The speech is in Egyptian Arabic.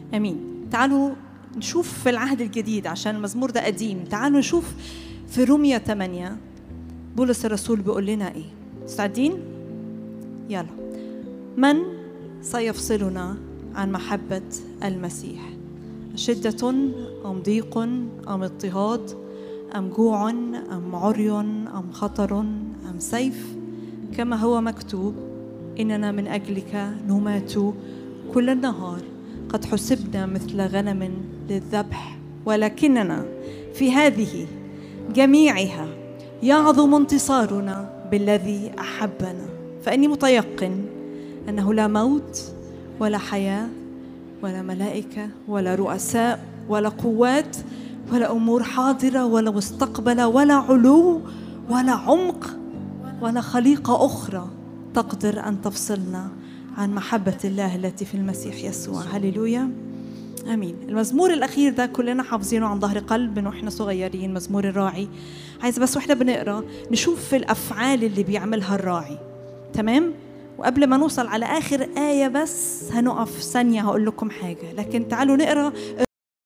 امين تعالوا نشوف في العهد الجديد عشان المزمور ده قديم تعالوا نشوف في رومية 8 بولس الرسول بيقول لنا ايه مستعدين يلا من سيفصلنا عن محبة المسيح شدة أم ضيق أم اضطهاد أم جوع أم عري أم خطر أم سيف كما هو مكتوب إننا من أجلك نمات كل النهار قد حسبنا مثل غنم للذبح ولكننا في هذه جميعها يعظم انتصارنا بالذي احبنا فاني متيقن انه لا موت ولا حياه ولا ملائكه ولا رؤساء ولا قوات ولا امور حاضره ولا مستقبله ولا علو ولا عمق ولا خليقه اخرى تقدر ان تفصلنا عن محبه الله التي في المسيح يسوع هللويا امين المزمور الاخير ده كلنا حافظينه عن ظهر قلب من واحنا صغيرين مزمور الراعي عايز بس واحنا بنقرا نشوف في الافعال اللي بيعملها الراعي تمام وقبل ما نوصل على اخر ايه بس هنقف ثانيه هقول لكم حاجه لكن تعالوا نقرا